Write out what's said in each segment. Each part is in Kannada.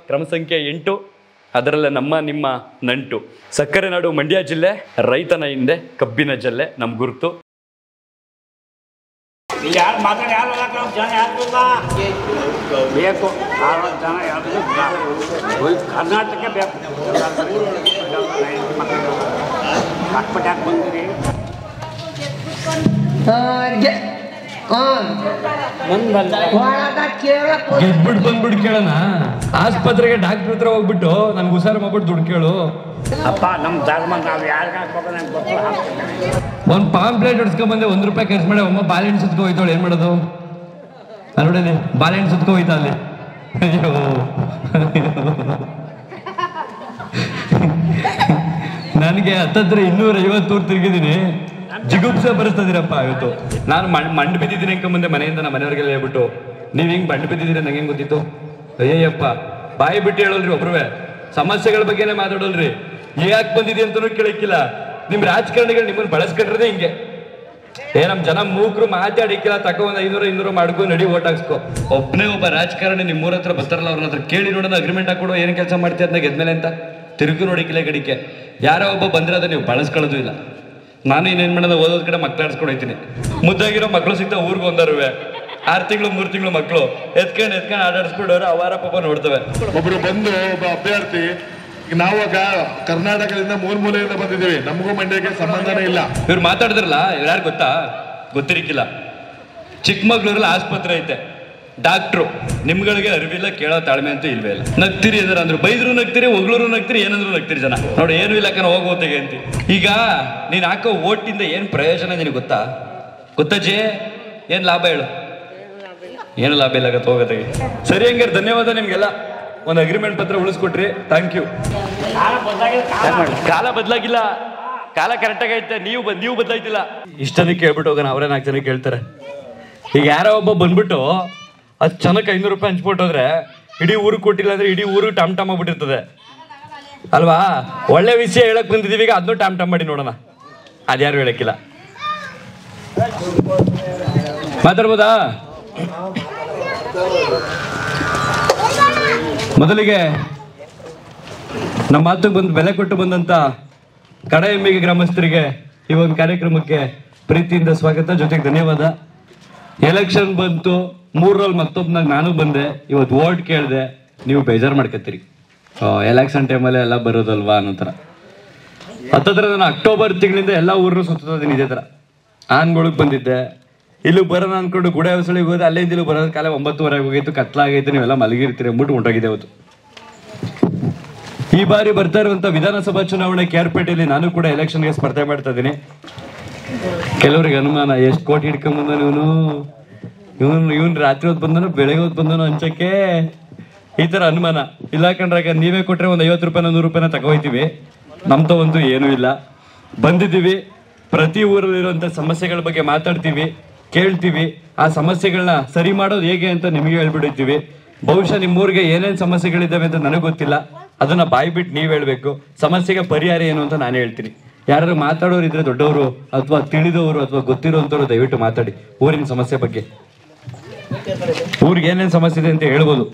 ಕ್ರಮ ಸಂಖ್ಯೆ ಎಂಟು ಅದರಲ್ಲೇ ನಮ್ಮ ನಿಮ್ಮ ನಂಟು ಸಕ್ಕರೆ ನಾಡು ಮಂಡ್ಯ ಜಿಲ್ಲೆ ರೈತನ ಹಿಂದೆ ಕಬ್ಬಿನ ಜಲ್ಲೆ ನಮ್ಮ ಗುರುತು ಯಾರು ಮಾತಾಡಿ ಯಾರು ಹೋಗಕ್ಕೆ ಜನ ಯಾರು ಇಲ್ಲ ಬೇಕು ಆರು ಜನ ಯಾರು ಇಲ್ಲ ಕರ್ನಾಟಕ ಬೇಕು ಕಟ್ಪಟ್ಟು ಯಾಕೆ ಬಂದಿರಿ ಗೆದ್ಬಿಟ್ಟು ಬಂದ್ಬಿಟ್ಟು ಕೇಳೋಣ ಆಸ್ಪತ್ರೆಗೆ ಡಾಕ್ಟರ್ ಹತ್ರ ಹೋಗ್ಬಿಟ್ಟು ನನ್ಗೆ ಹುಷಾರು ಮಾಡ್ಬಿಟ್ಟು ದುಡ್ಡು ಕೇಳು ಅಪ್ಪ ನಮ್ಮ ಧರ್ಮ ನಾವು ಯಾರಿಗೆ ಹಾಕ್ಬೇಕು ನಂಗೆ ಗೊತ್ತು ಹಾಕ್ತೀನಿ ಒಂದ್ ಪಾಂಪ್ಲೇಟ್ ಹೊಡ್ಸ್ಕೊಂಡ್ ಒಂದ್ ರೂಪಾಯಿ ಖರ್ಚು ಮಾಡಿ ಒಮ್ಮ ಬಾಳೆಹಣ್ಣು ಸುತ್ಕೊ ಹೋಯ್ತಾಳೆ ಏನ್ ಮಾಡೋದು ಅಲ್ಲಿ ನೋಡೇನೆ ಬಾಳೆಹಣ್ಣು ಸುತ್ಕೊ ಹೋಯ್ತಾ ಅಲ್ಲಿ ಅಯ್ಯೋ ನನಗೆ ಹತ್ತತ್ರ ಇನ್ನೂರ ಐವತ್ತು ಊರು ತಿರುಗಿದ್ದೀನಿ ಜಿಗುಪ್ಸೆ ಬರೆಸ್ತದಿರಪ್ಪ ಇವತ್ತು ನಾನು ಮಣ್ ಮಂಡ್ ಬಿದ್ದಿದ್ದೀನಿ ಅಂಕ ಮುಂದೆ ಮನೆಯಿಂದ ನಮ್ಮ ಮನೆಯವ್ರಿಗೆಲ್ಲ ಹೇಳ್ಬಿಟ್ಟು ನೀವ್ ಹಿಂಗ್ ಮಂಡ್ ಬಿದ್ದಿದ್ದೀರಿ ನಂಗೆ ಹೆಂಗ್ ಗೊತ್ತಿತ್ತು ಅಯ್ಯಯ್ಯಪ್ಪ ಬಾಯಿ ಬಿಟ್ಟು ಹೇಳಲ್ರಿ ಒಬ್ರುವೆ ಸಮಸ್ಯೆಗಳ ಬಗ್ಗೆನೇ ಮಾತಾಡೋಲ್ರಿ ಯಾಕೆ ಬಂದಿದೆ ಅಂತನೂ ಕೇಳಕ್ಕಿಲ್ಲ ನಿಮ್ ರಾಜಕಾರಣಿಗಳು ನಿಮ್ಮನ್ನ ಬಳಸ್ಕೊಂಡ್ರದೇ ಹಿಂಗೆ ಏ ನಮ್ ಜನ ಮೂಕ್ರು ಮಾತಾಡಿಕ್ಕಿಲ್ಲ ತಕೊ ಒಂದ್ ಐನೂರು ಇನ್ನೂರು ಮಾಡ್ಕೊ ನಡಿ ಓಟ್ ಹಾಕ್ಸ್ಕೊ ಒಬ್ಬನೇ ಒಬ್ಬ ರಾಜಕಾರಣಿ ನಿಮ್ ಊರ ಹತ್ರ ಬರ್ತಾರಲ್ಲ ಅವ್ರನ್ನ ಹತ್ರ ಕೇಳಿ ನೋಡೋಣ ಅಗ್ರಿಮೆಂಟ್ ಹಾಕೊಡು ಏನ್ ಕೆಲಸ ಮಾಡ್ತೀಯ ಅದನ್ನ ಗೆದ್ಮೇಲೆ ಅಂತ ತಿರುಗು ನೋಡಿಕಿಲ್ಲ ಗಡಿಕೆ ಯಾರೋ ಒಬ್ಬ ಬಂದ್ರೆ ಅದನ್ನ ನೀವು ಬಳಸ್ಕೊಳ್ಳೋದು ಇಲ್ಲ ನಾನು ಇನ್ನೇನ್ ಮಾಡೋದು ಓದೋದ್ ಕಡೆ ಮಕ್ಳು ಆಡ್ಸ್ಕೊಂಡು ಹೋಯ್ತೀನಿ ಮುದ್ದಾಗಿರೋ ಮಕ್ಳು ಸಿಗ್ತಾ ಊರ್ಗ್ ಒಂದರುವೆ ಆರು ತಿಂಗಳು ಮೂರು ತಿಂಗಳು ಮಕ್ಳು ಎತ್ಕೊಂಡು ಎತ್ಕೊಂಡು ಆಡಾಡಿಸ್ಬಿಡೋರು ಅವಾರ ಪಾಪ ನೋಡ್ತವೆ ಒಬ್ರು ಬಂದು ಒಬ್ಬ ಅಭ್ಯರ್ಥಿ ಈಗ ನಾವು ಆಗ ಕರ್ನಾಟಕದಿಂದ ಮೂರ್ ಮೂಲೆಯಿಂದ ಬಂದಿದ್ದೀವಿ ನಮಗೂ ಮಂಡ್ಯಕ್ಕೆ ಸಂಬಂಧನೇ ಇಲ್ಲ ಇವ್ರು ಮಾತಾಡಿದ್ರಲ್ಲ ಇವ್ರು ಯಾರು ಗೊತ್ತಾ ಗೊತ್ತಿರಕ್ಕಿಲ್ಲ ಚಿಕ್ಕಮಗ್ಳೂರಲ್ಲಿ ಆಸ್ಪತ್ರೆ ಐತೆ ಡಾಕ್ಟ್ರು ನಿಮ್ಗಳಿಗೆ ಅರಿವಿಲ್ಲ ಕೇಳೋ ತಾಳ್ಮೆ ಅಂತೂ ಇಲ್ವೇ ಇಲ್ಲ ನಗ್ತಿರಿ ಅಂದ್ರೆ ಅಂದ್ರು ಬೈದ್ರು ನಗ್ತಿರಿ ಒಗ್ಳೂರು ನಗ್ತಿರಿ ಏನಂದ್ರು ನಗ್ತಿರಿ ಜನ ನೋಡಿ ಏನು ಇಲ್ಲ ಕಣ ಹೋಗೋತೆಗೆ ಅಂತ ಈಗ ನೀನ್ ಹಾಕೋ ಓಟಿಂದ ಏನ್ ಪ್ರಯೋಜನ ನಿನಗೆ ಗೊತ್ತಾ ಗೊತ್ತಜ್ಜಿ ಏನ್ ಲಾಭ ಹೇಳು ಏನು ಲಾಭ ಇಲ್ಲ ಆಗತ್ತೆ ಹೋಗೋತೆಗೆ ಸರಿ ಹಂಗಾರೆ ಧನ್ಯವಾದ ನಿಮ್ಗೆಲ್ಲ ಒಂದು ಅಗ್ರಿಮೆಂಟ್ ಪತ್ರ ಉಳಿಸ್ಕೊಟ್ರಿ ಥ್ಯಾಂಕ್ ಯು ಕಾಲ ಬಂದಾಗಿದೆ ಕಾಲ ಕಾಲ ಬದಲಾಗಿಲ್ಲ ಕಾಲ ಕರೆಕ್ಟಾಗಿ ಐತೆ ನೀವು ಬದ್- ನೀವು ಬದಲಾಯ್ತಿಲ್ಲ ಇಷ್ಟ ಜನಕ್ಕೆ ಕೇಳ್ಬಿಟ್ಟು ಹೋಗೋಣ ಅವರೇ ನಾಲ್ಕು ಜನ ಕೇಳ್ತಾರೆ ಈಗ ಯಾರೋ ಒಬ್ಬ ಬಂದ್ಬಿಟ್ಟು ಹತ್ತು ಜನಕ್ಕೆ ಐನೂರು ರೂಪಾಯಿ ಹಂಚ್ಬಿಟ್ಟು ಹೋದ್ರೆ ಇಡೀ ಊರಿಗೆ ಕೊಟ್ಟಿಲ್ಲ ಅಂದ್ರೆ ಇಡೀ ಊರು ಟಮ್ ಟಮ್ ಆಗ್ಬಿಟ್ಟಿರ್ತದೆ ಅಲ್ವಾ ಒಳ್ಳೆ ವಿಷಯ ಹೇಳಕ್ ಬಂದಿದೀವಿ ಈಗ ಅದನ್ನು ಟಮ್ ಟಮ್ ಮಾಡಿ ನೋಡೋಣ ಅದ್ಯಾರು ಹೇಳಕ್ಕಿಲ್ಲ ಮಾತಾಡ್ಬೋದಾ ಮೊದಲಿಗೆ ನಮ್ಮ ಮಾತಿಗೆ ಬಂದು ಬೆಲೆ ಕೊಟ್ಟು ಬಂದಂತ ಕಡ ಎಮ್ಮಿಗೆ ಗ್ರಾಮಸ್ಥರಿಗೆ ಈ ಒಂದು ಕಾರ್ಯಕ್ರಮಕ್ಕೆ ಪ್ರೀತಿಯಿಂದ ಸ್ವಾಗತ ಜೊತೆಗೆ ಧನ್ಯವಾದ ಎಲೆಕ್ಷನ್ ಬಂತು ಮೂರಲ್ಲಿ ಮತ್ತೊಬ್ಬನಾಗ ನಾನು ಬಂದೆ ಇವತ್ತು ಓಟ್ ಕೇಳಿದೆ ನೀವು ಬೇಜಾರು ಮಾಡ್ಕೊತೀರಿ ಎಲೆಕ್ಷನ್ ಟೈಮಲ್ಲಿ ಎಲ್ಲ ಬರೋದಲ್ವಾ ಅನ್ನೋ ಥರ ಹತ್ತತ್ರ ನಾನು ಅಕ್ಟೋಬರ್ ತಿಂಗಳಿಂದ ಎಲ್ಲ ಊರನ್ನು ಸುತ್ತಿದ್ದೀನಿ ಇದೇ ಥರ ಆನ್ಗಳಿಗೆ ಬಂದಿದ್ದೆ ಇಲ್ಲಿಗೆ ಬರೋಣ ಅನ್ಕೊಂಡು ಗುಡೆ ಹೊಸಳಿಗೆ ಹೋದೆ ಅಲ್ಲಿಂದ ಇಲ್ಲಿ ಬರೋದ್ ಕಾಲ ಒಂಬತ್ತುವರೆಗೆ ಹೋಗಿತ್ತು ಕತ್ಲಾಗೈತೆ ನೀವೆಲ್ಲ ಮಲಗಿರ್ತೀರಿ ಅಂದ್ಬಿಟ್ಟು ಹೊಂಟೋಗಿದೆ ಅವತ್ತು ಈ ಬಾರಿ ಬರ್ತಾ ಇರುವಂತ ವಿಧಾನಸಭಾ ಚುನಾವಣೆ ಕೇರ್ಪೇಟೆಯಲ್ಲಿ ನಾನು ಕೂಡ ಎಲೆಕ್ಷನ್ಗೆ ಸ್ಪರ್ಧೆ ಮಾಡ್ತಾ ಇದ್ದೀನಿ ಕೆಲವರಿಗೆ ಅನುಮಾನ ಎಷ್ಟು ಕೋಟಿ ಹಿಡ್ಕೊಂಡ್ ಬಂದ ಇವನು ಇವನು ಇವನ್ ರಾತ್ರಿ ಹೊತ್ತು ಬಂದನು ಬೆಳಗ್ಗೆ ಹೊತ್ತು ಬಂದನು ಹಂಚಕ್ಕೆ ಈ ತರ ಅನುಮಾನ ಇಲ್ಲ ಕಂಡ್ರಾಗ ನೀವೇ ಕೊಟ್ರೆ ಒಂದ್ ಐವತ್ತು ರೂಪಾಯಿನ ನೂರು ರೂಪಾಯಿನ ತಗೋಯ್ತೀವಿ ನಮ್ತ ಒಂದು ಏನೂ ಇಲ್ಲ ಬಂದಿದ್ದೀವಿ ಪ್ರತಿ ಊರಲ್ಲಿರುವಂತ ಸಮಸ್ಯೆಗಳ ಬಗ್ಗೆ ಮಾತಾಡ್ತೀವಿ ಕೇಳ್ತೀವಿ ಆ ಸಮಸ್ಯೆಗಳನ್ನ ಸರಿ ಮಾಡೋದು ಹೇಗೆ ಅಂತ ನಿಮಗೆ ಹೇಳ್ಬಿಟ್ಟಿರ್ತೀವಿ ಬಹುಶಃ ನಿಮ್ಮೂರಿಗೆ ಏನೇನ್ ಸಮಸ್ಯೆಗಳಿದ್ದಾವೆ ಅಂತ ನನಗೆ ಗೊತ್ತಿಲ್ಲ ಅದನ್ನ ಬಾಯಿ ಬಿಟ್ಟು ನೀವ್ ಹೇಳ್ಬೇಕು ಸಮಸ್ಯೆಗೆ ಪರಿಹಾರ ಏನು ಅಂತ ನಾನು ಹೇಳ್ತೀನಿ ಯಾರು ಮಾತಾಡೋರು ಇದ್ರೆ ದೊಡ್ಡವರು ಅಥವಾ ತಿಳಿದವರು ಅಥವಾ ಗೊತ್ತಿರೋಂಥವ್ರು ದಯವಿಟ್ಟು ಮಾತಾಡಿ ಊರಿನ ಸಮಸ್ಯೆ ಬಗ್ಗೆ ಊರಿಗೆ ಏನೇನ್ ಸಮಸ್ಯೆ ಇದೆ ಅಂತ ಹೇಳ್ಬೋದು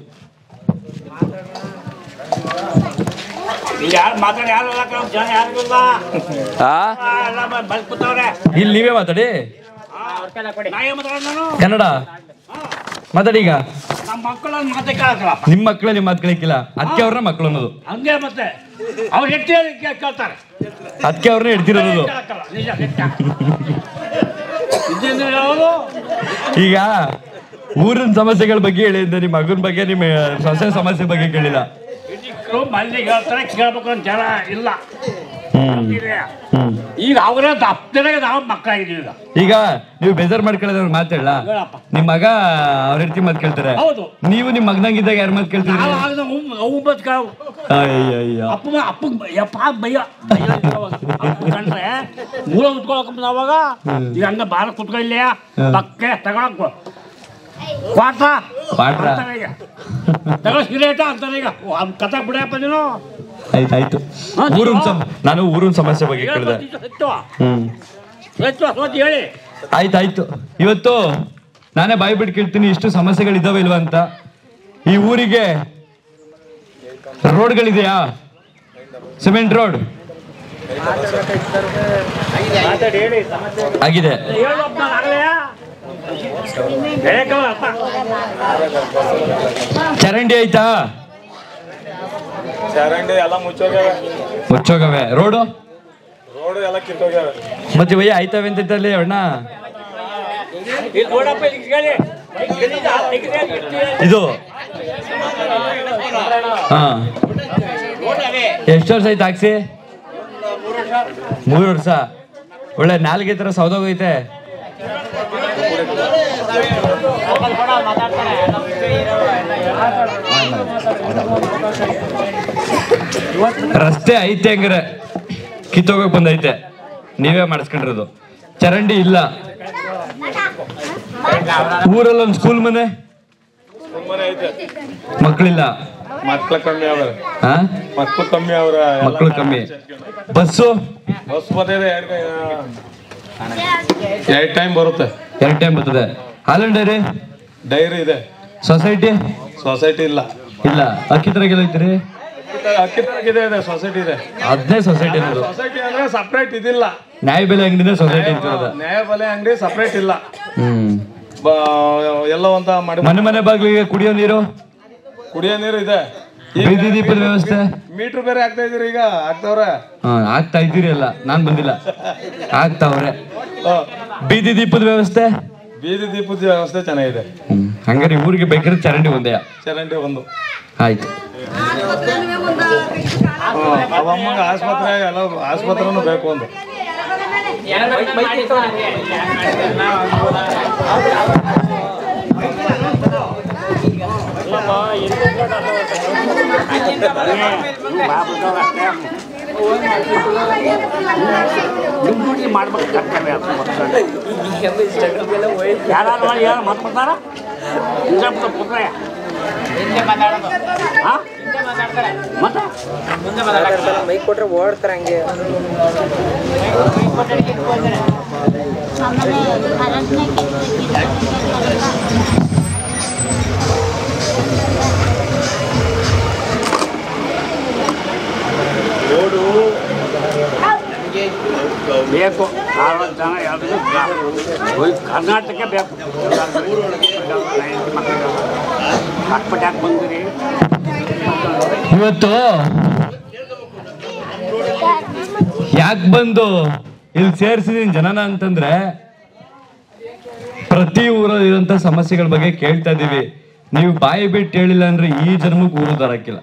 ಇಲ್ಲಿ ಯಾರು ಮಾತಾಡಿ ಯಾರು ಹೋಗಕ್ಕೆ ಜನ ಯಾರು ಇಲ್ಲ ಆ ಆ, ಎಲ್ಲ ಬಲ್ ಕೂತವ್ರೆ ಇಲ್ಲಿ ನೀವೇ ಮಾತಾಡಿ ನಾ ಏನ್ ಮಾತಾಡೋದು ನಾನು ಕನ್ನಡ ಮಾತಾಡಿ ಈಗ ನಮ್ಮ ಮಕ್ಕಳನ್ನ ಮಾತೇ ಕೇಳಕ್ಕಲ್ಲಪ್ಪ ನಿಮ್ಮ ಮಕ್ಕಳು ನಿಮ್ಮ ಮಾತು ಕೇಳಕ್ಕಿಲ್ಲ ಅದಕ್ಕೆ ಅವ್ರನ್ನ ಮಕ್ಕಳು ಅನ್ನೋದು ಹಂಗೆ ಮತ್ತೆ ಅವ್ರು ಎಷ್ಟು ಕೇಳ್ತಾರೆ ಅದಕ್ಕೆ ಅವ್ರನ್ನ ಹಿಡ್ತಿರೋದು ಕೇಳಕ್ಕಲ್ಲ ನಿಜ ನಿಜ ಇದೇನು ಹೇಳೋದು ಈಗ ಊರಿನ ಸಮಸ್ಯೆಗಳ ಬಗ್ಗೆ ಹೇಳಿದ್ದೆ ನಿಮ್ಮ ಮಗನ ಬಗ್ಗೆ ನಿಮ್ಮ ಸೊಸೆ ಸಮಸ್ಯೆ ಬಗ್ಗೆ ಕೇಳಿಲ್ಲ ಇದಕ್ಕೂ ಮಂದಿಗೆ ಹೇಳ್ತಾರೆ ಕೇಳ್ಬೇಕು ಅಂತ ಜನ ಇಲ್ಲ ಹ್ಮ್ ಇದೆ. ಹ್ಮ್ ಈಗ ಅವರೇ ದಪ್ತರಿಗೆ ನಾವು ಮಕ್ಕಳಾಗಿದ್ದೀವಿ ಈಗ ಈಗ ನೀವು ಬೇಜಾರ್ ಮಾಡ್ಕೊಳ್ಳೋದ್ರ ಮಾತಾಡಲ್ಲ ಹೇಳಪ್ಪ. ನಿಮ್ ಮಗ ಅವ್ರ ಹೆಂಡತಿ ಮಾತು ಕೇಳ್ತಾರೆ ಹೌದು. ನೀವು ನಿಮ್ ಮಗನಂಗಿದ್ದಾಗ ಯಾರ ಮಾತು ಕೇಳ್ತೀರಿ ನಾವು ಆಗ ನಾವು ಅವು ಬದುಕಾವು ಅಯ್ಯಯ್ಯ ಅಪ್ಪ ಅಪ್ಪ ಯಪ್ಪ ಭಯ ಕಂಡ್ರೆ ಮೂಲ ಉತ್ಕೊಳಕ್ ಅವಾಗ ಈಗ ಹಂಗ ಬಾರ ಕುತ್ಕೊಳ್ಳಿ ಪಕ್ಕೆ ತಗೊಳಕ್ ಕ್ವಾಟ ಕ್ವಾಟ್ರ? ಅಂತಾರೆ ಈಗ ತಗೊಳ ಸಿಗರೇಟ ಅಂತಾರೆ ಈಗ ಓ, ಅದ್ ಕತೆ ಬಿಡಪ್ಪ ನೀನು ಆಯ್ತಾಯ್ತು ಹಾ, ಊರಿನ ನೀವು? ಸಮ ನಾನು ಊರಿನ ಸಮಸ್ಯೆ ಬಗ್ಗೆ ಕೇಳಿದೆ ಸತ್ವ ಹ್ಮ್ ಸತ್ವ ಸೋತಿ ಹೇಳಿ ಆಯ್ತಾಯ್ತು ಇವತ್ತು ನಾನೇ ಬಾಯಿ ಬಿಟ್ಟು ಕೇಳ್ತೀನಿ ಇಷ್ಟು ಸಮಸ್ಯೆಗಳಿದ್ದಾವೆ ಇಲ್ವಾ ಅಂತ ಈ ಊರಿಗೆ ರೋಡ್ಗಳಿದೆಯಾ ಸಿಮೆಂಟ್ ರೋಡ್ ಆಗಿದೆ ಹೇಳು ಅಪ್ಪ ಆಗಲೇ ಬೇಕಲ್ಲ ಅಪ್ಪ ಚರಂಡಿ ಆಯ್ತಾ ಚರಂಡಿ ಎಲ್ಲ ಮುಚ್ಚೋಗ್ಯಾವ ಮುಚ್ಚೋಗವೆ ರೋಡು ರೋಡ್ ಎಲ್ಲ ಕಿತ್ತೋಗ್ಯಾವ ಮತ್ತೆ ವಯ್ಯ ಆಯ್ತವೆ ಅಂತಿದ್ದಲ್ಲಿ ಅಣ್ಣ ಇಲ್ಲಿ ನೋಡಪ್ಪ ಇಲ್ಲಿ ಕೇಳಿ ಇದು ಹಾ ಎಷ್ಟು ವರ್ಷ ಆಯ್ತು ಹಾಕ್ಸಿ ಮೂರು ವರ್ಷ ಒಳ್ಳೆ ನಾಲ್ಗೆ ತರ ಸೌದೋಗೈತೆ ರಸ್ತೆ ಐತೆ ಹಂಗಾರೆ ಕಿತ್ತೋಗಕ್ ಬಂದೈತೆ ನೀವೇ ಮಾಡಿಸ್ಕೊಂಡಿರೋದು ಚರಂಡಿ ಇಲ್ಲ ಊರಲ್ಲಿ ಒಂದು ಸ್ಕೂಲ್ ಮನೆ ಮನೆ ಐತೆ ಮಕ್ಕಳಿಲ್ಲ ಮಕ್ಳು ಕಮ್ಮಿ ಅವ್ರ ಹಾ ಮಕ್ಳು ಕಮ್ಮಿ ಅವ್ರ ಮಕ್ಕಳು ಕಮ್ಮಿ ಬಸ್ಸು ಬಸ್ ಬರ್ತಿದೆ ಎರಡು ಎರಡು ಟೈಮ್ ಬರುತ್ತೆ ಎರಡು ಟೈಮ್ ಬರ್ತದೆ ಹಾಲನ್ ಡೈರಿ ಡೈರಿ ಇದೆ ಸೊಸೈಟಿ ಸೊಸೈಟಿ ಇಲ್ಲ ಇಲ್ಲ ಅಕ್ಕಿ ತರ ಐತ್ರಿ ಅಕ್ಕಿ ಇದೆ ಇದೆ ಸೊಸೈಟಿ ಇದೆ ಅದೇ ಸೊಸೈಟಿ ಅನ್ನೋದು ಸೊಸೈಟಿ ಅಂದ್ರೆ ಸಪ್ರೇಟ್ ಇದಿಲ್ಲ ನ್ಯಾಯ ಬೆಲೆ ಅಂಗಡಿನೇ ಸೊಸೈಟಿ ಅಂತಿರೋದು ನ್ಯಾಯಬೆಲೆ ಅಂಗಡಿ ಸಪ್ರೇಟ್ ಇಲ್ಲ ಹ್ಮ್ ಬ- ಎಲ್ಲ ಅಂತ ಮಾಡಿ ಮನೆ ಮನೆ ಬಾಗಿಲಿಗೆ ಕುಡಿಯೋ ನೀರು ಕುಡಿಯೋ ನೀರು ಇದೆ ಬೀದಿ ದೀಪದ ವ್ಯವಸ್ಥೆ ಮೀಟರ್ ಬೇರೆ ಆಗ್ತಾ ಇದೀರಿ ಈಗ ಆಗ್ತಾವ್ರೆ ಹಾ ಆಗ್ತಾ ಇದ್ದೀರಿ ಅಲ್ಲ ನಾನ್ ಬಂದಿಲ್ಲ ಆಗ್ತಾವ್ರೆ ಹ. ಬೀದಿ ದೀಪದ ವ್ಯವಸ್ಥೆ ಬೀದಿ ದೀಪದ ವ್ಯವಸ್ಥೆ ಚೆನ್ನಾಗಿದೆ ಹ್ಮ್ ಹಂಗಾರೆ ಊರಿಗೆ ಬೇಕಾದ್ರೆ ಚರಂಡಿ ಒಂದೇ ಚರಂಡಿ ಒಂದು ಆಯ್ತು ಅವಮ್ಮಂಗ ಆಸ್ಪತ್ರೆ ಎಲ್ಲ ಆಸ್ಪತ್ರೆನೂ ಬೇಕು ಒಂದು ನಿಮ್ಮ ಡ್ಯೂಟಿ ಮಾಡ್ಬೇಕು ಕರ್ತವ್ಯ ಅದು ಮತ್ತೆ. ಯಾರಾದ್ರು ಯಾರು ಮಾತಾಡ್ತಾರ ಇಂದ್ರಪ್ಪ ಪುತ್ರಯ್ಯ ಹಾ? ಮತ್ತೆ ಮೈಕ್ ಕೊಟ್ರೆ ಓಡ್ತಾರ ಹಂಗೆ ಬೇಕು ಅರವತ್ತು ಜನ ಎರಡು ಕರ್ನಾಟಕ ಬೇಕು ಹಾಕ್ಬಿಟ್ಟು ಯಾಕೆ ಬಂದಿರಿ ಇವತ್ತು ಯಾಕೆ ಬಂದು ಇಲ್ಲಿ ಸೇರಿಸಿದೀನಿ ಜನನ ಅಂತಂದ್ರೆ ಪ್ರತಿ ಊರಲ್ಲಿ ಇರುವಂತ ಸಮಸ್ಯೆಗಳ ಬಗ್ಗೆ ಕೇಳ್ತಾ ಇದೀವಿ ನೀವು ಬಾಯಿ ಬಿಟ್ಟು ಹೇಳಿಲ್ಲ ಅಂದ್ರೆ ಈ ಜನ್ಮಕ್ಕೆ ಊರು ತರಕ್ಕಿಲ್ಲ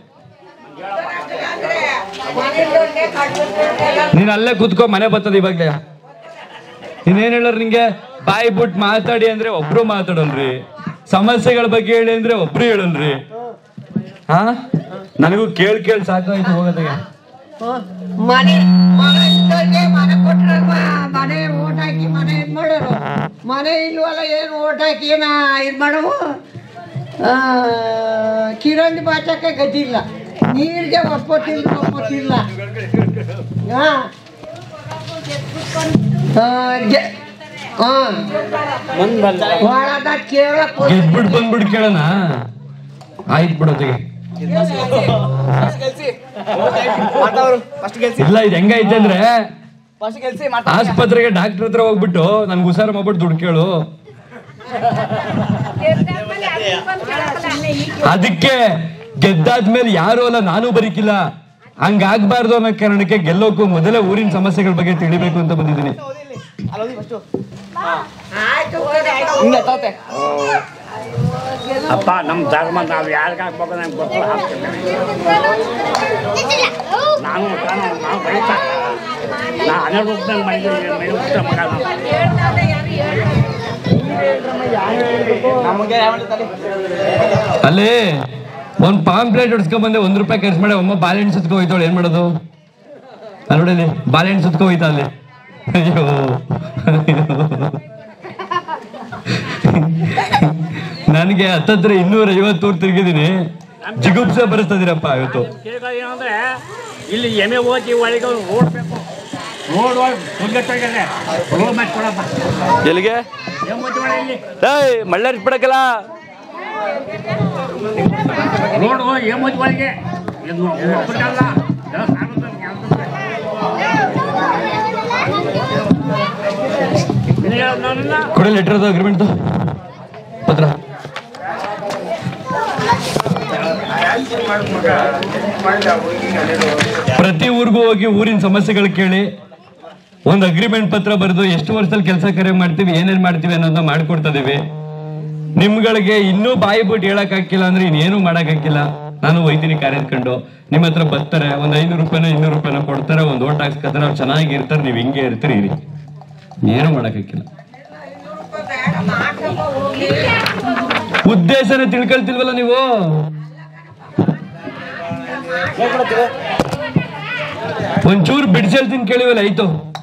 ನೀನ್ ಅಲ್ಲೇ ಕುತ್ಕೋ ಮನೆ ಬರ್ತದ ಇವಾಗ್ಲೇ ಇನ್ನೇನ್ ಹೇಳೋರ್ ನಿಂಗೆ ಬಾಯಿ ಬಿಟ್ಟು ಮಾತಾಡಿ ಅಂದ್ರೆ ಒಬ್ರು ಮಾತಾಡಲ್ರಿ ಸಮಸ್ಯೆಗಳ ಬಗ್ಗೆ ಹೇಳಿ ಅಂದ್ರೆ ಒಬ್ರು ಹೇಳಲ್ರಿ ಹಾ ನನಗೂ ಕೇಳ್ ಕೇಳ್ ಸಾಕಾಯ್ತು ಹೋಗೋದಾಗ ಮನೆ ಮನೆ ಇದ್ದವ್ರಿಗೆ ಮನೆ ಕೊಟ್ರೆ ಮನೆ ಓಟ್ ಹಾಕಿ ಮನೆ ಇದು ಮಾಡೋರು ಮನೆ ಇಲ್ವಲ್ಲ ಏನು ಓಟ್ ಹಾಕಿ ಏನ ಇದು ಮಾಡವು ಆ, ಕಿರಂಡಿ ಬಾಚಕ್ಕೆ ಗತಿಲ್ಲ ನೀರಿಗೆ ಒಪ್ಪತ್ತಿಲ್ಲ ಒಪ್ಪತ್ತಿಲ್ಲ ಹಾ ಹಾಂ ಒಳಗ ಕೇಳಕ್ ಗೆದ್ಬಿಟ್ ಬಂದ್ಬಿಟ್ ಕೇಳೋಣ ಆಯ್ತು ಬಿಡೋದಿಗೆ ಇಲ್ಲ ಇದು ಹೆಂಗೈತೆ ಅಂದ್ರೆ ಆಸ್ಪತ್ರೆಗೆ ಡಾಕ್ಟರ್ ಹತ್ರ ಹೋಗ್ಬಿಟ್ಟು ನನ್ಗೆ ಹುಷಾರು ಮಾಡ್ಬಿಟ್ಟು ದುಡ್ಡು ಕೇಳು ಅದಕ್ಕೆ ಗೆದ್ದಾದ್ಮೇಲೆ ಯಾರು ಅಲ್ಲ ನಾನು ಬರೀಕಿಲ್ಲ ಹಂಗಾಗ್ಬಾರ್ದು ಅನ್ನೋ ಕಾರಣಕ್ಕೆ ಗೆಲ್ಲೋಕು ಮೊದಲೇ ಊರಿನ ಸಮಸ್ಯೆಗಳ ಬಗ್ಗೆ ತಿಳಿಬೇಕು ಅಂತ ಬಂದಿದ್ದೀನಿ ಅಪ್ಪ ನಮ್ಮ ಧರ್ಮ ನಾವು ಯಾರಿಗೆ ಹಾಕ್ಬೇಕು ನಂಗೆ ಗೊತ್ತಿಲ್ಲ ಹಾಕ್ತೀನಿ ನಾನು ನಾನು ನಾವು ಬರೀತಾ ನಾ ಹನ್ನೆರಡು ರೂಪಾಯಿ ಮಾಡಿದ್ದೀವಿ ಮೈ ಊಟ ಮಗ ನಾನು. ಅಲ್ಲಿ ಒಂದ್ ಪಾಂಪ್ಲೇಟ್ ಹೊಡ್ಸ್ಕೊಂಡ್ ಬಂದೆ ಒಂದ್ ರೂಪಾಯಿ ಖರ್ಚು ಮಾಡಿ ಒಮ್ಮ ಬಾಳೆಹಣ್ಣು ಸುತ್ಕೊ ಹೋಯ್ತಾಳೆ ಏನ್ ಮಾಡೋದು ಅಲ್ಲಿ ನೋಡಲಿ ಬಾಳೆಹಣ್ಣು ಸುತ್ಕೊ ಹೋಯ್ತಾ ಅಲ್ಲಿ ಅಯ್ಯೋ ನನಗೆ ಹತ್ತತ್ರ ಇನ್ನೂರ ಐವತ್ತು ಊರ್ ತಿರುಗಿದೀನಿ ಜಿಗುಪ್ಸೆ ಬರೆಸ್ತದಿರಪ್ಪ ಇವತ್ತು ಕೇಗ ಏನಂದ್ರೆ ಇಲ್ಲಿ ಎಮೆ ಹೋಗಿ ಒಳಗೆ ರೋಡ್ ಬೇಕು ರೋಡ್ ಹೋಗಿದೆ ರೋಡ್ ಮಾಡಿ ಕೊಡಪ್ಪ ಎಲ್ಲಿಗೆ ಏನ್ ಹೋಗಿ ಒಳ ಇಲ್ಲಿ ಏಯ್ ಮಳ್ಳಾರಿಸ್ ಬಿಡಕಲ್ಲ ನೋಡು ಏನ್ ಮದ್ವೆ ಒಳಗೆ ಇದು ಒಬ್ಬರಿಗಲ್ಲ ಎಲ್ಲ ಸಾರ್ವಜನಿಕ ಕೆಲ್ಸಕ್ಕೆ. ಇನ್ನು ಹೇಳೋದು ನೋಡಿಲ್ಲ? ಕೊಡಿ ಲೆಟರ್ ಅಗ್ರಿಮೆಂಟ್ ಪತ್ರ ಪ್ರತಿ ಊರಿಗೂ ಹೋಗಿ ಊರಿನ ಸಮಸ್ಯೆಗಳು ಕೇಳಿ ಒಂದು ಅಗ್ರಿಮೆಂಟ್ ಪತ್ರ ಬರೆದು ಎಷ್ಟು ವರ್ಷದಲ್ಲಿ ಕೆಲಸ ಕಾರ್ಯ ಮಾಡ್ತೀವಿ ಏನೇನ್ ಮಾಡ್ತೀವಿ ಅನ್ನೋದನ್ನ ಮಾಡ್ಕೊಡ್ತಾ ಇದೀವಿ ನಿಮ್ಗಳಿಗೆ ಇನ್ನೂ ಬಾಯಿ ಬಿಟ್ಟು ಹೇಳಕ್ ಹಾಕಿಲ್ಲ ಅಂದ್ರೆ ಇನ್ನೇನು ಮಾಡಕ್ ಹಾಕಿಲ್ಲ ನಾನು ಒಯ್ತೀನಿ ಕಾರ್ಯ ಕಂಡು ನಿಮ್ಮ ಹತ್ರ ಬರ್ತಾರೆ ಒಂದ್ ಐನೂರು ರೂಪಾಯಿನ ಇನ್ನೂರು ರೂಪಾಯಿನ ಕೊಡ್ತಾರೆ ಒಂದ್ ಓಟ್ ಹಾಕ್ಸ್ಕೊತಾರೆ ಅವ್ರು ಚೆನ್ನಾಗಿ ಇರ್ತಾರೆ ನೀವ್ ಹಿಂಗೆ ಇರ್ತೀರಿ ಇರಿ ಏನು ಮಾಡಕ್ ಹಾಕಿಲ್ಲ ಉದ್ದೇಶನ ತಿಳ್ಕೊಳ್ತಿಲ್ವಲ್ಲ ನೀವು ಒಂಚೂರು ಬಿಡ್ಸೇಳ್ತೀನಿ ಕೇಳಿವಲ್ಲ ಆಯ್ತು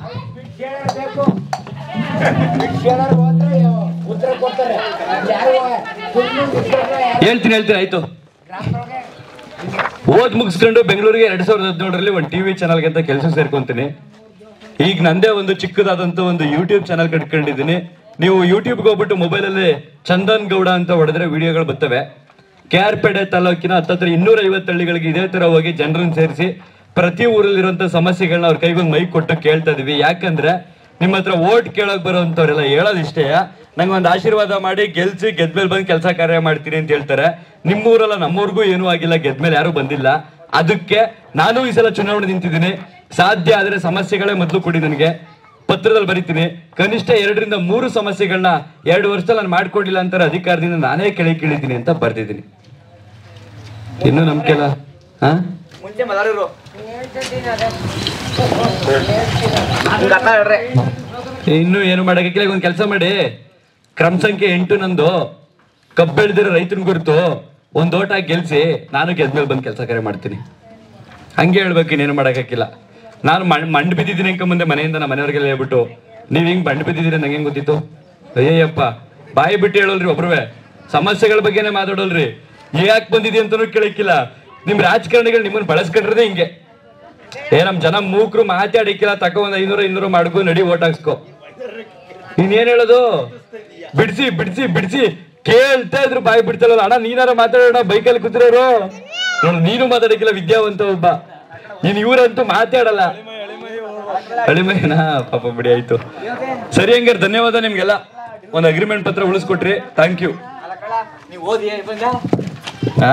ಹೇಳ್ತೀನಿ ಹೇಳ್ತೀನಿ ಆಯ್ತು ಓದ್ ಮುಗಿಸ್ಕೊಂಡು ಬೆಂಗಳೂರಿಗೆ ಎರಡ್ ಸಾವಿರದ ಹದಿನೇಳರಲ್ಲಿ ಒಂದು ಟಿವಿ ಚಾನಲ್ಗೆ ಅಂತ ಕೆಲಸ ಸೇರ್ಕೊಂತೀನಿ ಈಗ ನಂದೇ ಒಂದು ಚಿಕ್ಕದಾದಂತ ಒಂದು ಯೂಟ್ಯೂಬ್ ಚಾನಲ್ ಕಟ್ಕೊಂಡಿದ್ದೀನಿ ನೀವು ಯೂಟ್ಯೂಬ್ಗೆ ಹೋಗ್ಬಿಟ್ಟು ಮೊಬೈಲಲ್ಲಿ ಚಂದನ್ ಗೌಡ ಅಂತ ಹೊಡೆದ್ರೆ ವಿಡಿಯೋಗಳು ಬರ್ತವೆ ಕೆ ಆರ್ ಪೇಟೆ ತಾಲೂಕಿನ ಹತ್ತತ್ರ ಇನ್ನೂರ ಐವತ್ತು ಹಳ್ಳಿಗಳಿಗೆ ಇದೇ ತರ ಹೋಗಿ ಜನರನ್ನ ಸೇರಿಸಿ ಪ್ರತಿ ಊರಲ್ಲಿರುವಂತ ಸಮಸ್ಯೆಗಳನ್ನ ಅವ್ರ ಕೈಗೊಂದು ಮೈಕ್ ಕೊಟ್ಟು ಕೇಳ್ತಾ ಇದೀವಿ ಯಾಕಂದ್ರೆ ನಿಮ್ಮ ಹತ್ರ ಓಟ್ ಕೇಳಕ್ ಬರೋಂಥವ್ರೆಲ್ಲ ಹೇಳೋದು ಇಷ್ಟೇ ನಂಗೆ ಒಂದು ಆಶೀರ್ವಾದ ಮಾಡಿ ಗೆಲ್ಸಿ ಗೆದ್ಮೇಲೆ ಬಂದು ಕೆಲಸ ಕಾರ್ಯ ಮಾಡ್ತೀನಿ ಅಂತ ಹೇಳ್ತಾರೆ ನಿಮ್ಮೂರಲ್ಲ ನಮ್ಮೂರಿಗೂ ಏನೂ ಆಗಿಲ್ಲ ಗೆದ್ಮೇಲೆ ಯಾರು ಬಂದಿಲ್ಲ ಅದಕ್ಕೆ ನಾನು ಈ ಸಲ ಚುನಾವಣೆ ನಿಂತಿದ್ದೀನಿ ಸಾಧ್ಯ ಆದ್ರೆ ಸಮಸ್ಯೆಗಳೇ ಮೊದಲು ಕೊಡಿ ನನಗೆ ಪತ್ರದಲ್ಲಿ ಬರೀತೀನಿ ಕನಿಷ್ಠ ಎರಡರಿಂದ ಮೂರು ಸಮಸ್ಯೆಗಳನ್ನ ಎರಡು ವರ್ಷದಲ್ಲಿ ನಾನು ಮಾಡ್ಕೊಡ್ಲಿಲ್ಲ ಅಂತಾರೆ ಅಧಿಕಾರದಿಂದ ನಾನೇ ಕೆಳಗೆ ಕೇಳಿದ್ದೀನಿ ಅಂತ ಬರ್ದಿದ್ದೀನಿ ಇನ್ನು ನಂಬಿಕೆ ಇಲ್ಲ ಹಾ ಇನ್ನು ಏನು ಮಾಡಕ್ಕಿಲ್ಲ ಒಂದು ಕೆಲಸ ಮಾಡಿ ಕ್ರಮ ಸಂಖ್ಯೆ ಎಂಟು ನಂದು ಕಬ್ಬು ಬೆಳೆದಿರೋ ರೈತನ ಗುರುತು ಒಂದ್ ಓಟ್ ಹಾಕಿ ಗೆಲ್ಸಿ ನಾನು ಗೆದ್ಮೇಲೆ ಬಂದು ಕೆಲಸ ಕಾರ್ಯ ಮಾಡ್ತೀನಿ ಹಂಗೆ ಹೇಳ್ಬೇಕು ಇನ್ನೇನು ಮಾಡಕ್ಕಾಗಿಲ್ಲ ನಾನು ಮಣ್ ಮಂಡ್ ಬಿದ್ದಿದ್ದೀನಿ ಅಂಕ ಮುಂದೆ ಮನೆಯಿಂದ ನಮ್ಮ ಮನೆಯವ್ರಿಗೆಲ್ಲ ಹೇಳ್ಬಿಟ್ಟು ನೀವ್ ಹಿಂಗ್ ಬಂಡ್ ಬಿದ್ದಿದ್ದೀರಿ ನಂಗೆ ಹೆಂಗ್ ಗೊತ್ತಿತ್ತು ಅಯ್ಯಯ್ಯಪ್ಪ ಬಾಯಿ ಬಿಟ್ಟು ಹೇಳೋಲ್ರಿ ಒಬ್ರುವೆ ಸಮಸ್ಯೆಗಳ ಬಗ್ಗೆನೇ ಮಾತಾಡೋಲ್ರಿ ಯಾಕೆ ಬಂದಿದೆ ಅಂತಾನು ಕೇಳಕ್ಕಿಲ್ಲ ನಿಮ್ ರಾಜಕಾರಣಿಗಳು ನಿಮ್ಮನ್ನ ಬಳಸ್ಕೊಂಡ್ರದೇ ಹಿಂಗೆ ಏ ನಮ್ ಜನ ಮೂಕ್ರು ಮಾತಾಡಿಕ್ಕಿಲ್ಲ ತಕೊ ಒಂದ್ ಐನೂರು ಇನ್ನೂರು ಮಾಡ್ಕೊ ನಡಿ ಓಟ್ ಹಾಕ್ಸ್ಕೊ ನೀನೇನ್ ಹೇಳೋದು ಬಿಡ್ಸಿ ಬಿಡ್ಸಿ ಬಿಡ್ಸಿ ಕೇಳ್ತಾ ಇದ್ರು ಬಾಯಿ ಬಿಡ್ತಾರಲ್ಲ ಅಣ್ಣ ನೀನಾರ ಮಾತಾಡೋಣ ಬೈಕಲ್ಲಿ ಕೂತಿರೋರು ನೋಡು ನೀನು ಮಾತಾಡಕ್ಕಿಲ್ಲ ವಿದ್ಯಾವಂತ ಒಬ್ಬ ಇನ್ ಇವ್ರಂತೂ ಮಾತಾಡಲ್ಲ ಅಳಿಮಯ್ಯನಾ ಪಾಪ ಬಿಡಿ ಆಯ್ತು ಸರಿ ಹಂಗಾರೆ ಧನ್ಯವಾದ ನಿಮ್ಗೆಲ್ಲ ಒಂದು ಅಗ್ರಿಮೆಂಟ್ ಪತ್ರ ಉಳಿಸ್ಕೊಟ್ರಿ ಥ್ಯಾಂಕ್ ಯು ಹಾ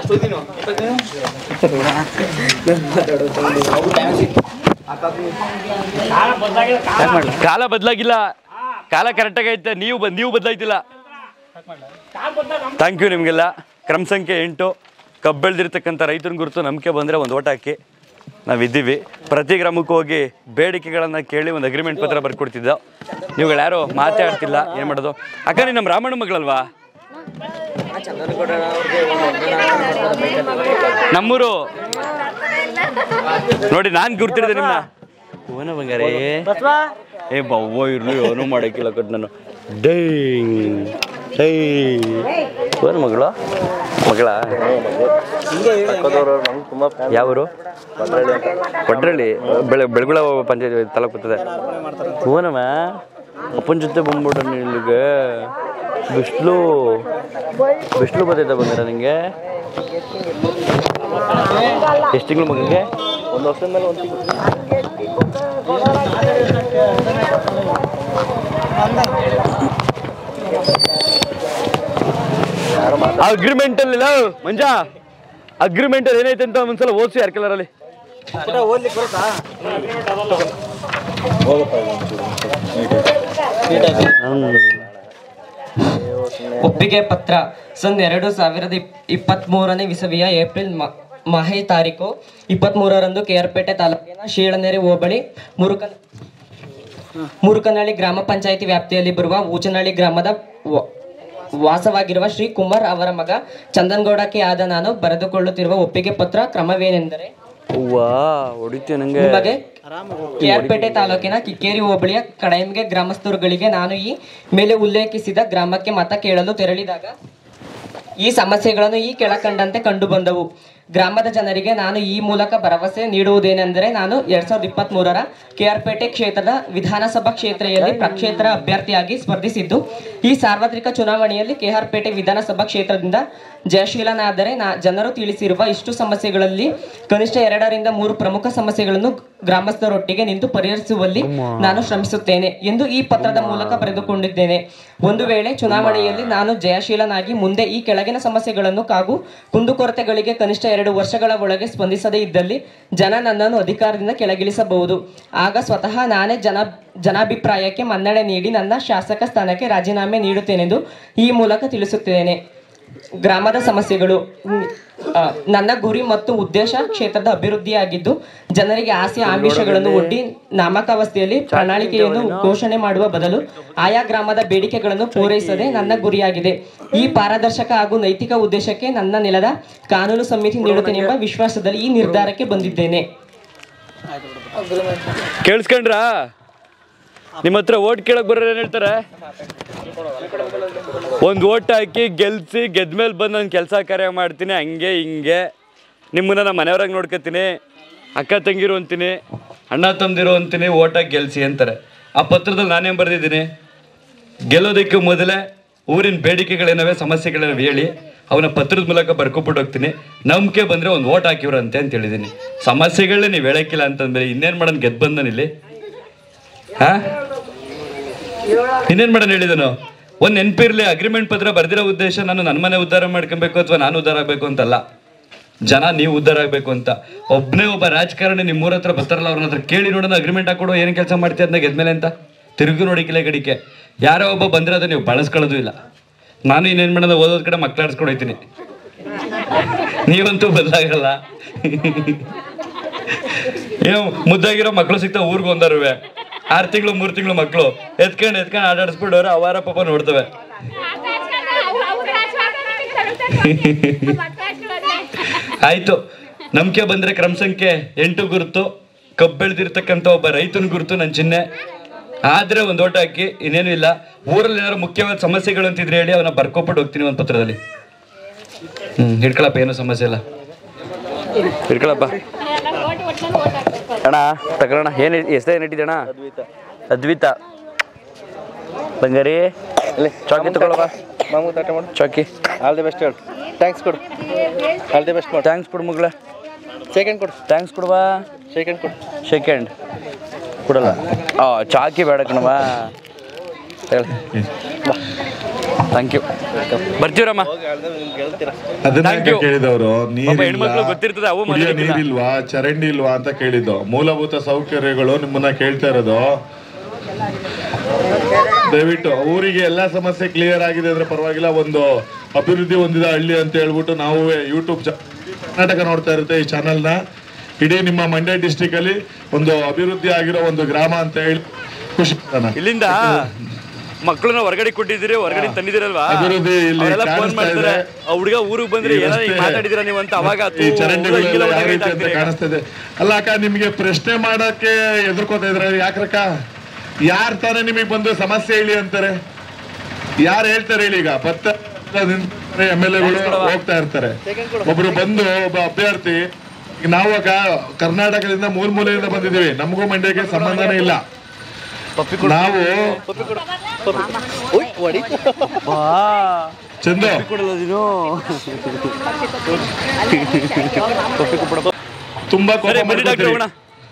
ಕಾಲ ಬದಲಾಗಿಲ್ಲ ಕಾಲ ಕಾಲ ಬದಲಾಗಿಲ್ಲ ಕಾಲ ಕರೆಕ್ಟಾಗಿ ಐತೆ ನೀವು ಬದ್ ನೀವು ಬದಲಾಯ್ತಿಲ್ಲ ಕಾಲ ಬದಲಾಗ ಥ್ಯಾಂಕ್ ಯು ನಿಮಗೆಲ್ಲ ಕ್ರಮ ಸಂಖ್ಯೆ ಎಂಟು ಕಬ್ಬು ಬೆಳೆದಿರ್ತಕ್ಕಂಥ ರೈತನ ಗುರುತು ನಂಬಿಕೆ ಬಂದರೆ ಒಂದು ಓಟ್ ಹಾಕಿ ನಾವು ಇದ್ದೀವಿ ಪ್ರತಿ ಗ್ರಾಮಕ್ಕೂ ಹೋಗಿ ಬೇಡಿಕೆಗಳನ್ನು ಕೇಳಿ ಒಂದು ಅಗ್ರಿಮೆಂಟ್ ಪತ್ರ ಬರ್ಕೊಡ್ತಿದ್ದ ನೀವುಗಳು ಯಾರು ಮಾತಾಡ್ತಿಲ್ಲ ಏನು ಮಾಡೋದು ಅಕ್ಕ ನೀನು ನಮ್ಮ ರಾಮಣ್ಣ ಮಗಳಲ್ವಾ ನಮ್ಮೂರು ನೋಡಿ ನಾನು ಗುರ್ತಿಡಿದೆ ನಿಮ್ಮನ್ನ ಓನ ಬಂಗಾರೇ ಏ ಬವ್ವ ಇರ್ಲಿ ಏನೂ ಮಾಡಕ್ಕಿಲ್ಲ ಕಟ್ ನಾನು ಡೈ ಡೈ ಓನ್ ಮಗಳು ಮಗಳ ಯಾವರು ಒಡ್ರಳ್ಳಿ ಬೆಳೆ ಬೆಳಗುಳ ಪಂಚಾಯತ್ ತಾಲೂಕು ಬರ್ತದೆ ಓನಮ್ಮ ಅಪ್ಪನ ಜೊತೆ ಬಂದ್ಬಿಟ್ಟ ಇಲ್ಲಿಗೆ ಬಿಸಿಲು ಬಿಸಿಲು ಬರ್ತೈತೆ ಬಂದಿರ ನಿಂಗೆ ಎಷ್ಟು ತಿಂಗಳು ಮಗನಿಗೆ ಒಂದು ವರ್ಷದ ಮೇಲೆ ಒಂದು ತಿಂಗಳು ಅಗ್ರಿಮೆಂಟ್ ಅಲ್ಲಿ ಮಂಜ ಅಗ್ರಿಮೆಂಟ್ ಅಲ್ಲಿ ಏನೈತೆ ಅಂತ ಒಂದ್ಸಲ ಓದಿಸಿ ಯಾರ ಕೆಲರಲ್ಲಿ ಒಪ್ಪಿಗೆ ಪತ್ರ ಸನ್ ಎರಡು ಸಾವಿರದ ಇಪ್- ಇಪ್ಪತ್ಮೂರನೇ ವಿಸವಿಯ ಏಪ್ರಿಲ್ ಮ- ಮಾಹೆ ತಾರೀಕು ಇಪ್ಪತ್ಮೂರರಂದು ಕೆಆರ್ಪೇಟೆ ತಾಲೂಕಿನ ಶೀಳನೆರೆ ಹೋಬಳಿ ಮುರುಕನ್ ಮುರುಕನಹಳ್ಳಿ ಗ್ರಾಮ ಪಂಚಾಯಿತಿ ವ್ಯಾಪ್ತಿಯಲ್ಲಿ ಬರುವ ಊಚನಹಳ್ಳಿ ಗ್ರಾಮದ ವ- ವಾಸವಾಗಿರುವ ಶ್ರೀ ಕುಮಾರ್ ಅವರ ಮಗ ಚಂದನ್ಗೌಡಕ್ಕೆ ಆದ ನಾನು ಬರೆದುಕೊಳ್ಳುತ್ತಿರುವ ಒಪ್ಪಿಗೆ ಪತ್ರ ಕ್ರಮವೇನೆಂದರೆ ವಾ ಹೊಡಿತೀಯ ನಂಗೆ ನಿಮಗೆ ಕೆಆರ್ಪೇಟೆ ತಾಲೂಕಿನ ಕಿಕ್ಕೇರಿ ಹೋಬಳಿಯ ಕಡೈಮ್ಗೆ ಗ್ರಾಮಸ್ಥರುಗಳಿಗೆ ನಾನು ಈ ಮೇಲೆ ಉಲ್ಲೇಖಿಸಿದ ಗ್ರಾಮಕ್ಕೆ ಮತ ಕೇಳಲು ತೆರಳಿದಾಗ ಈ ಸಮಸ್ಯೆಗಳನ್ನು ಈ ಕೆಳಕಂಡಂತೆ ಕಂಡು ಬಂದವು ಗ್ರಾಮದ ಜನರಿಗೆ ನಾನು ಈ ಮೂಲಕ ಭರವಸೆ ನೀಡುವುದೇನೆಂದರೆ ನಾನು ಎರಡ್ ಸಾವಿರದ ಇಪ್ಪತ್ತ್ ಮೂರರ ಕೆಆರ್ಪೇಟೆ ಕ್ಷೇತ್ರದ ವಿಧಾನಸಭಾ ಕ್ಷೇತ್ರೆಯಲ್ಲಿ ಪ್ರಕ್ಷೇತ್ರ ಅಭ್ಯರ್ಥಿಯಾಗಿ ಸ್ಪರ್ಧಿಸಿದ್ದು ಈ ಸಾರ್ವತ್ರಿಕ ಚುನಾವಣೆಯಲ್ಲಿ ಕೆಆರ್ಪೇಟೆ ವಿಧಾನಸಭಾ ಕ್ಷೇತ್ರದಿಂದ ಜಯಶೀಲನಾದರೆ ನಾ ಜನರು ತಿಳಿಸಿರುವ ಇಷ್ಟು ಸಮಸ್ಯೆಗಳಲ್ಲಿ ಕನಿಷ್ಠ ಎರಡರಿಂದ ಮೂರು ಪ್ರಮುಖ ಸಮಸ್ಯೆಗಳನ್ನು ಗ್ರಾಮಸ್ಥರೊಟ್ಟಿಗೆ ನಿಂತು ಪರಿಹರಿಸುವಲ್ಲಿ ನಾನು ಶ್ರಮಿಸುತ್ತೇನೆ ಎಂದು ಈ ಪತ್ರದ ಮೂಲಕ ಬರೆದುಕೊಂಡಿದ್ದೇನೆ ಒಂದು ವೇಳೆ ಚುನಾವಣೆಯಲ್ಲಿ ನಾನು ಜಯಶೀಲನಾಗಿ ಮುಂದೆ ಈ ಕೆಳಗಿನ ಸಮಸ್ಯೆಗಳನ್ನು ಹಾಗೂ ಕುಂದುಕೊರತೆಗಳಿಗೆ ಕನಿಷ್ಠ ಎರಡು ವರ್ಷಗಳ ಒಳಗೆ ಸ್ಪಂದಿಸದೇ ಇದ್ದಲ್ಲಿ ಜನ ನನ್ನನ್ನು ಅಧಿಕಾರದಿಂದ ಕೆಳಗಿಳಿಸಬಹುದು ಆಗ ಸ್ವತಃ ನಾನೇ ಜನ ಜನಾಭಿಪ್ರಾಯಕ್ಕೆ ಮನ್ನಣೆ ನೀಡಿ ನನ್ನ ಶಾಸಕ ಸ್ಥಾನಕ್ಕೆ ರಾಜೀನಾಮೆ ನೀಡುತ್ತೇನೆಂದು ಈ ಮೂಲಕ ತಿಳಿಸುತ್ತೇನೆ ಗ್ರಾಮದ ಸಮಸ್ಯೆಗಳು ಹ್ಮ್, ಆ, ನನ್ನ ಗುರಿ ಮತ್ತು ಉದ್ದೇಶ ಕ್ಷೇತ್ರದ ಅಭಿವೃದ್ಧಿಯಾಗಿದ್ದು ಜನರಿಗೆ ಆಸೆ ಆಮಿಷಗಳನ್ನು ಒಡ್ಡಿ ನಾಮಕಾವಸ್ಥೆಯಲ್ಲಿ ಪ್ರಣಾಳಿಕೆಯನ್ನು ಘೋಷಣೆ ಮಾಡುವ ಬದಲು ಆಯಾ ಗ್ರಾಮದ ಬೇಡಿಕೆಗಳನ್ನು ಪೂರೈಸದೆ ನನ್ನ ಗುರಿಯಾಗಿದೆ ಈ ಪಾರದರ್ಶಕ ಹಾಗೂ ನೈತಿಕ ಉದ್ದೇಶಕ್ಕೆ ನನ್ನ ನೆಲದ ಕಾನೂನು ಸಮಿತಿ ನೀಡುತ್ತೇನೆಂಬ ವಿಶ್ವಾಸದಲ್ಲಿ ಈ ನಿರ್ಧಾರಕ್ಕೆ ಬಂದಿದ್ದೇನೆ ಕೇಳಿಸ್ಕೊಂಡ್ರಾ ನಿಮ್ಮ ಹತ್ರ ಓಟ್ ಕೇಳಕ್ ಬರೋರು ಏನ್ ಹೇಳ್ತಾರೆ ಒಂದು ಓಟ್ ಹಾಕಿ ಗೆಲ್ಸಿ ಗೆದ್ಮೇಲೆ ಬಂದು ನಾನು ಕೆಲಸ ಕಾರ್ಯ ಮಾಡ್ತೀನಿ ಹಂಗೆ ಹಿಂಗೆ ನಿಮ್ಮನ್ನ ನಮ್ಮ ಮನೆಯವ್ರಾಗ ನೋಡ್ಕೊತೀನಿ ಅಕ್ಕ ತಂಗಿರು ಅಂತೀನಿ ಅಣ್ಣ ತಮ್ಮದಿರು ಅಂತೀನಿ ಓಟ್ ಹಾಕಿ ಗೆಲ್ಸಿ ಅಂತಾರೆ ಆ ಪತ್ರದಲ್ಲಿ ನಾನೇನು ಬರೆದಿದ್ದೀನಿ ಗೆಲ್ಲೋದಕ್ಕೆ ಮೊದಲೇ ಊರಿನ ಬೇಡಿಕೆಗಳೇನವೆ ಸಮಸ್ಯೆಗಳೇನವೆ ಹೇಳಿ ಅವನ ಪತ್ರದ ಮೂಲಕ ಬರ್ಕೊಬಿಟ್ಟು ಹೋಗ್ತೀನಿ ನಂಬಿಕೆ ಬಂದರೆ ಒಂದು ಓಟ್ ಹಾಕಿವ್ರಂತೆ ಅಂತ ಹೇಳಿದ್ದೀನಿ ಸಮಸ್ಯೆಗಳೇ ನೀವು ಹೇಳಕ್ಕಿಲ್ಲ ಅಂತಂದ್ರೆ ಇನ್ನೇನು ಮಾಡೋಣ ಗೆದ್ದು ಬಂದನಿಲ್ಲಿ ಹಾ ಇನ್ನೇನ್ ಮಾಡೋಣ ಹೇಳಿದನು ಒಂದ್ ನೆನಪಿರ್ಲಿ ಅಗ್ರಿಮೆಂಟ್ ಪತ್ರ ಬರ್ದಿರೋ ಉದ್ದೇಶ ನಾನು ನನ್ನ ಮನೆ ಉದ್ಧಾರ ಮಾಡ್ಕೊಬೇಕು ಅಥವಾ ನಾನು ಉದ್ಧಾರ ಆಗ್ಬೇಕು ಅಂತಲ್ಲ ಜನ ನೀವು ಉದ್ಧಾರ ಆಗ್ಬೇಕು ಅಂತ ಒಬ್ನೇ ಒಬ್ಬ ರಾಜಕಾರಣಿ ನಿಮ್ಮ ಊರ ಹತ್ರ ಬರ್ತಾರಲ್ಲ ಅವ್ರನ್ನ ಹತ್ರ ಕೇಳಿ ನೋಡೋಣ ಅಗ್ರಿಮೆಂಟ್ ಹಾಕೊಡು ಏನ್ ಕೆಲಸ ಮಾಡ್ತೀಯ ಅದನ್ನ ಗೆದ್ಮೇಲೆ ಅಂತ ತಿರುಗು ನೋಡಿಕಿಲ್ಲ ಗಡಿಕೆ ಯಾರೋ ಒಬ್ಬ ಬಂದ್ರೆ ಅದನ್ನ ನೀವು ಬಳಸ್ಕೊಳ್ಳೋದು ಇಲ್ಲ ನಾನು ಇನ್ನೇನ್ ಮಾಡೋದು ಓದೋದ್ ಕಡೆ ಮಕ್ಳಾಡ್ಸ್ಕೊಂಡು ಹೋಯ್ತೀನಿ ನೀವಂತೂ ಬದಲಾಗಲ್ಲ ಏನೋ ಮುದ್ದಾಗಿರೋ ಮಕ್ಕಳು ಸಿಗ್ತಾ ಊರ್ಗ್ ಒಂದರುವೆ ಆರು ತಿಂಗಳು ಮೂರು ತಿಂಗಳು ಮಕ್ಕಳು ಎತ್ಕೊಂಡು ಎತ್ಕೊಂಡು ಆಟಾಡಿಸ್ಬಿಡೋರು ಅವಾರ ಪಾಪ ನೋಡ್ತವೆ ಆಯ್ತು ನಂಬಿಕೆ ಬಂದ್ರೆ ಕ್ರಮ ಸಂಖ್ಯೆ ಎಂಟು ಗುರುತು ಕಬ್ಬು ಬೆಳೆದಿರ್ತಕ್ಕಂಥ ಒಬ್ಬ ರೈತನ ಗುರುತು ನನ್ನ ಚಿಹ್ನೆ ಆದ್ರೆ ಒಂದು ಓಟ್ ಹಾಕಿ ಇನ್ನೇನು ಇಲ್ಲ ಊರಲ್ಲಿ ಏನಾದ್ರು ಮುಖ್ಯವಾದ ಸಮಸ್ಯೆಗಳು ಅಂತಿದ್ರೆ ಹೇಳಿ ಅವನ್ನ ಬರ್ಕೊಬಿಟ್ಟು ಹೋಗ್ತೀನಿ ಒಂದು ಪತ್ರದಲ್ಲಿ ಹ್ಮ್ ಹಿಡ್ಕೊಳಪ್ಪ ಏನು ಸಮಸ್ಯೆ ಇಲ್ಲ ಹಿಡ್ಕೊಳಪ್ಪ ಅಣ್ಣ ತಗೊಳ್ಳೋಣ ಏನು ಹೆಸರು ಏನು ಅಣ್ಣ ಅದ್ವಿತ ಬಂಗಾರಿ ಚಾಕಿ ತಗೊಳ್ಳವ ಚಾಕಿ ಆಲ್ ದಿ ಬೆಸ್ಟ್ ಹೇಳು ಥ್ಯಾಂಕ್ಸ್ ಕೊಡು ಆಲ್ ದಿ ಬೆಸ್ಟ್ ಮಾಡು ಥ್ಯಾಂಕ್ಸ್ ಕೊಡು ಮಗಳ ಸೆಕೆಂಡ್ ಕೊಡು ಥ್ಯಾಂಕ್ಸ್ ಕೊಡುವ ಸೆಕೆಂಡ್ ಕೊಡು ಸೆಕೆಂಡ್ ಕೊಡಲ್ಲ ಆ ಚಾಕಿ ಬೇಡ ಕಣವ ಥ್ಯಾಂಕ್ ಯು ಬರ್ತೀವ್ರಮ್ಮ ಅದನ್ನ Thank you. ಕೇಳಿದವರು ಪಾಪ ಹೆಣ್ಮಕ್ಳು ಗೊತ್ತಿರ್ತದೆ, ಅವು ಕುಡಿಯೋ ಮನೇಲಿಲ್ಲ. ನೀರಿಲ್ವಾ ಚರಂಡಿ ಇಲ್ವಾ ಅಂತ ಕೇಳಿದ್ದು ಮೂಲಭೂತ ಸೌಕರ್ಯಗಳು ನಿಮ್ಮನ್ನ ಕೇಳ್ತಾ ಇರೋದು ದಯವಿಟ್ಟು ಊರಿಗೆ ಎಲ್ಲಾ ಸಮಸ್ಯೆ ಕ್ಲಿಯರ್ ಆಗಿದೆ ಅಂದ್ರೆ ಪರವಾಗಿಲ್ಲ ಒಂದು ಅಭಿವೃದ್ಧಿ ಹೊಂದಿದ ಹಳ್ಳಿ ಅಂತ ಹೇಳ್ಬಿಟ್ಟು ನಾವು ಯೂಟ್ಯೂಬ್ ಕರ್ನಾಟಕ ನೋಡ್ತಾ ಇರುತ್ತೆ ಈ ಚಾನೆಲ್ನ ಇಡೀ ನಿಮ್ಮ ಮಂಡ್ಯ ಡಿಸ್ಟಿಕ್ ಅಲ್ಲಿ ಒಂದು ಅಭಿವೃದ್ಧಿ ಆಗಿರೋ ಒಂದು ಗ್ರಾಮ ಅಂತ ಹೇಳಿ ಖುಷಿ ಪಡೋಣ. ಇಲ್ಲಿಂದ ಮಕ್ಕಳನ್ನ ಹೊರಗಡೆ ಕೊಟ್ಟಿದ್ದೀರಿ ಹೊರಗಡೆ ತಂದಿದ್ದೀರಲ್ವಾ ಅಭಿವೃದ್ಧಿ ಇಲ್ಲಿ ಅವರೆಲ್ಲ ಫೋನ್ ಕಾಣಿಸ್ತಾ ಮಾಡ್ತಾರೆ ಇದೆ. ಆ ಹುಡುಗ ಊರಿಗೆ ಬಂದ್ರೆ ಈ ಏನಾರ ರಸ್ತೆ, ಮಾತಾಡಿದಿರ ನೀವು ಅಂತ ಅವಾಗ ಈ ಚರಂಡಿಗಳು ಯಾವ ರೀತಿ ಅಂತ ಕಾಣಿಸ್ತಾ ಇದೆ ಅಲ್ಲ ಅಕ್ಕ ನಿಮ್ಗೆ ಪ್ರಶ್ನೆ ಮಾಡಕ್ಕೆ ಎದುರ್ಕೋತಾ ಇದ್ರ ಯಾಕ್ರಕ್ಕ ಯಾರ್ ತಾನೇ ನಿಮಗೆ ಬಂದು ಸಮಸ್ಯೆ ಹೇಳಿ ಅಂತಾರೆ ಯಾರು ಹೇಳ್ತಾರೆ ಹೇಳಿ ಈಗ ಪತ್ತ ಎಮ್ ಎಲ್ ಎಗಳು ಹೋಗ್ತಾ ಇರ್ತಾರೆ ಒಬ್ರು ಬಂದು ಒಬ್ಬ ಅಭ್ಯರ್ಥಿ ಈಗ ನಾವು ಆಗ ಕರ್ನಾಟಕದಿಂದ ಮೂಲ ಮೂಲೆಯಿಂದ ಬಂದಿದ್ದೀವಿ ನಮಗೂ ಮಂಡ್ಯಕ್ಕೆ ಸಂಬಂಧನೇ ಇಲ್ಲ ನಾವು ಚಂದು ತುಂಬಾ ಕೋಪ ಸರಿ ಬನ್ನಿ ಡಾಕ್ಟರ್ ಮಾಡ್ಕೊತೀರಿ.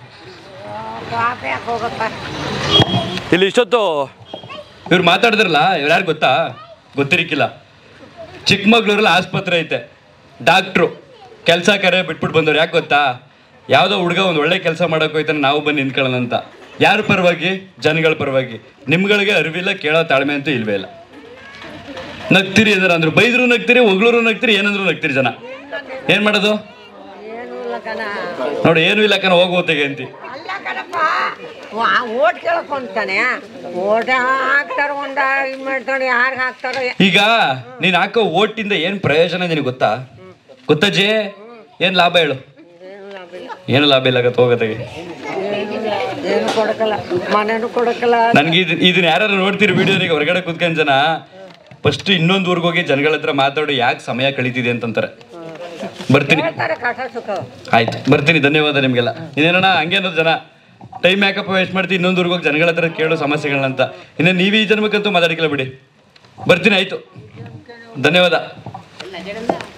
ಹೋಗೋಣ ಇಲ್ಲಿ ಇಷ್ಟೊತ್ತು ಇವ್ರು ಮಾತಾಡಿದ್ರಲ್ಲ ಇವ್ರು ಯಾರು ಗೊತ್ತಾ ಗೊತ್ತಿರಿಕ್ಕಿಲ್ಲ ಚಿಕ್ಕಮಗ್ಳೂರಲ್ಲಿ ಆಸ್ಪತ್ರೆ ಐತೆ ಡಾಕ್ಟ್ರು ಕೆಲಸ ಕರೆ ಬಿಟ್ಬಿಟ್ಟು ಬಂದವ್ರು ಯಾಕೆ ಗೊತ್ತಾ ಯಾವುದೋ ಹುಡುಗ ಒಂದು ಒಳ್ಳೆ ಕೆಲಸ ಮಾಡೋಕೆ ಹೋಯ್ತಾನೆ ನಾವು ಬಂದು ನಿಂತ್ಕೊಳ್ಳೋಣ ಅಂತ ಯಾರ ಪರವಾಗಿ ಜನಗಳ ಪರವಾಗಿ ನಿಮ್ಗಳಿಗೆ ಅರಿವಿಲ್ಲ ಕೇಳೋ ತಾಳ್ಮೆ ಅಂತೂ ಇಲ್ವೇ ಇಲ್ಲ ನಗ್ತೀರಿ ಅಂದ್ರೆ ಅಂದ್ರು ಬೈದ್ರು ನಗ್ತೀರಿ ಹೊಗಳೂರು ನಗ್ತೀರಿ ಏನಂದ್ರು ನಗ್ತೀರಿ ಜನ ಏನ್ ಮಾಡೋದು ನೋಡಿ ಏನು ಇಲ್ಲ ಕಣ ಹೋಗೋತೆಗೆ ಅಂತಿ ಅಲ್ಲ ಕಣಪ್ಪ ಓಟ್ ಕೇಳ್ಕೊಂತಾನೆ ಓಟ್ ಹಾಕ್ತಾರ ಒಂದ ಇದು ಮಾಡ್ತಾನೆ ಯಾರಿಗೆ ಹಾಕ್ತಾರೋ ಈಗ ನೀನ್ ಹಾಕೋ ಓಟಿಂದ ಏನ್ ಪ್ರಯೋಜನ ನಿನಗೆ ಗೊತ್ತಾ ಗೊತ್ತಜ್ಜಿ ಏನ್ ಲಾಭ ಹೇಳು ಏನು ಲಾಭ ಇಲ್ಲ ಗತ್ತ ಹೋಗತ್ತಾಗೆ ಏನು ಕೊಡಕಲ್ಲ ಮನೇನು ಕೊಡಕಲ್ಲ ನನ್ಗೆ ಇದು ಇದನ್ನ ಯಾರು ನೋಡ್ತೀರಿ ವಿಡಿಯೋನಿಗೆ ಹೊರಗಡೆ ಕುತ್ಕೊಂಡ್ ಜನ ಫಸ್ಟ್ ಇನ್ನೊಂದು ಊರಿಗೆ ಹೋಗಿ ಜನಗಳ ಹತ್ರ ಮಾತಾಡಿ ಯಾಕೆ ಸಮಯ ಕಳೀತಿದೆ ಅಂತಂತಾರೆ ಬರ್ತೀನಿ ಹೇಳ್ತಾರೆ ಕಷ್ಟ ಸುಖ ಆಯ್ತು ಬರ್ತೀನಿ ಧನ್ಯವಾದ ನಿಮಗೆಲ್ಲ ಇನ್ನೇನಣ್ಣ ಹಂಗೆ ಅನ್ನೋದು ಜನ ಟೈಮ್ ಯಾಕಪ್ಪ ವೇಸ್ಟ್ ಮಾಡ್ತೀನಿ ಇನ್ನೊಂದು ಊರಿಗೆ ಹೋಗಿ ಜನಗಳ ಹತ್ರ ಕೇಳೋ ಸಮಸ್ಯೆಗಳನ್ನಂತ ಇನ್ನು ನೀವು ಈ ಜನ್ಮಕ್ಕಂತೂ ಮಾತಾಡಿಕಿಲ್ಲ ಬಿಡಿ ಬರ್ತೀನಿ ಆಯ್ತು ಧನ್ಯವಾದ